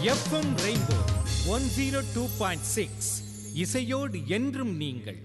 FM rainbow one zero two point six இசையோடு என்றும் நீங்கள்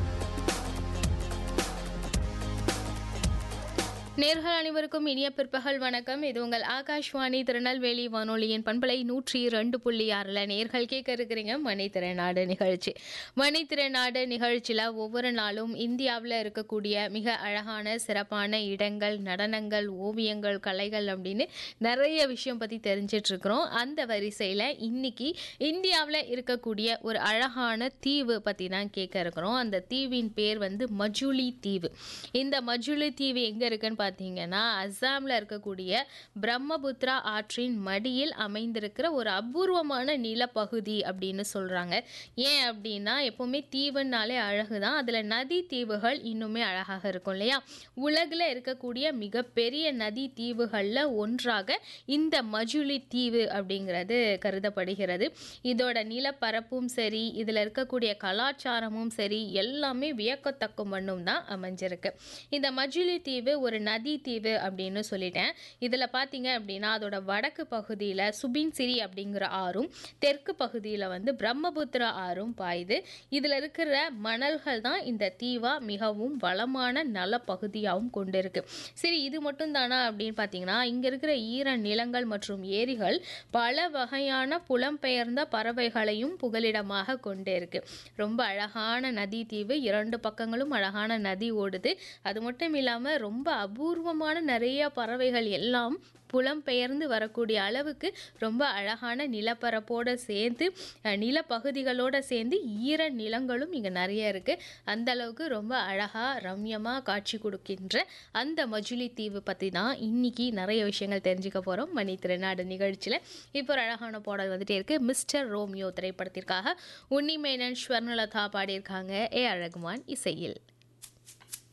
நேர்கள் அனைவருக்கும் இனிய பிற்பகல் வணக்கம் இது உங்கள் ஆகாஷ்வாணி திருநெல்வேலி வானொலியின் பண்பலை நூற்றி ரெண்டு புள்ளி ஆறில் நேர்கள் கேட்க இருக்கிறீங்க மணித்திறனாடு நிகழ்ச்சி மணித்திறனாடு நிகழ்ச்சியில் ஒவ்வொரு நாளும் இந்தியாவில் இருக்கக்கூடிய மிக அழகான சிறப்பான இடங்கள் நடனங்கள் ஓவியங்கள் கலைகள் அப்படின்னு நிறைய விஷயம் பற்றி தெரிஞ்சிட்டு இருக்கிறோம் அந்த வரிசையில் இன்னைக்கு இந்தியாவில் இருக்கக்கூடிய ஒரு அழகான தீவு பற்றி தான் கேட்க இருக்கிறோம் அந்த தீவின் பேர் வந்து மஜுலி தீவு இந்த மஜுலி தீவு எங்கே இருக்குன்னு பார்த்தீங்கன்னா அஸ்ஸாமில் இருக்கக்கூடிய பிரம்மபுத்திரா ஆற்றின் மடியில் அமைந்திருக்கிற ஒரு அபூர்வமான நிலப்பகுதி அப்படின்னு சொல்கிறாங்க ஏன் அப்படின்னா எப்போவுமே தீவுனாலே அழகு தான் அதில் நதி தீவுகள் இன்னுமே அழகாக இருக்கும் இல்லையா உலகில் இருக்கக்கூடிய மிகப்பெரிய நதி தீவுகளில் ஒன்றாக இந்த மஜுலி தீவு அப்படிங்கிறது கருதப்படுகிறது இதோட நிலப்பரப்பும் சரி இதில் இருக்கக்கூடிய கலாச்சாரமும் சரி எல்லாமே வியக்கத்தக்க மண்ணும் தான் அமைஞ்சிருக்கு இந்த மஜுலி தீவு ஒரு நதி தீவு அப்படின்னு சொல்லிட்டேன் இதில் பார்த்தீங்க அப்படின்னா அதோட வடக்கு பகுதியில் சுபின்சிரி அப்படிங்கிற ஆறும் தெற்கு பகுதியில் வந்து பிரம்மபுத்திரா ஆறும் பாயுது இதில் இருக்கிற மணல்கள் தான் இந்த தீவா மிகவும் வளமான நல பகுதியாகவும் கொண்டிருக்கு சரி இது மட்டும் தானா அப்படின்னு பார்த்தீங்கன்னா இங்கே இருக்கிற ஈர நிலங்கள் மற்றும் ஏரிகள் பல வகையான புலம்பெயர்ந்த பறவைகளையும் புகலிடமாக கொண்டே இருக்கு ரொம்ப அழகான நதி தீவு இரண்டு பக்கங்களும் அழகான நதி ஓடுது அது மட்டும் இல்லாமல் ரொம்ப அபூர்வமான நிறைய பறவைகள் எல்லாம் புலம்பெயர்ந்து வரக்கூடிய அளவுக்கு ரொம்ப அழகான நிலப்பரப்போடு சேர்ந்து அஹ், நிலப்பகுதிகளோடு சேர்ந்து ஈர நிலங்களும் இங்கே நிறைய இருக்குது அந்த அளவுக்கு ரொம்ப அழகாக ரம்யமாக காட்சி கொடுக்கின்ற அந்த மஜுலி தீவு பற்றி தான் இன்னைக்கு நிறைய விஷயங்கள் தெரிஞ்சுக்க போகிறோம் மணி திருநாடு நிகழ்ச்சியில் இப்போ ஒரு அழகான பாடல் வந்துட்டே இருக்கு மிஸ்டர் ரோமியோ திரைப்படத்திற்காக உன்னிமேனன் ஸ்வர்ணலதா பாடியிருக்காங்க ஏ அழகுமான் இசையில்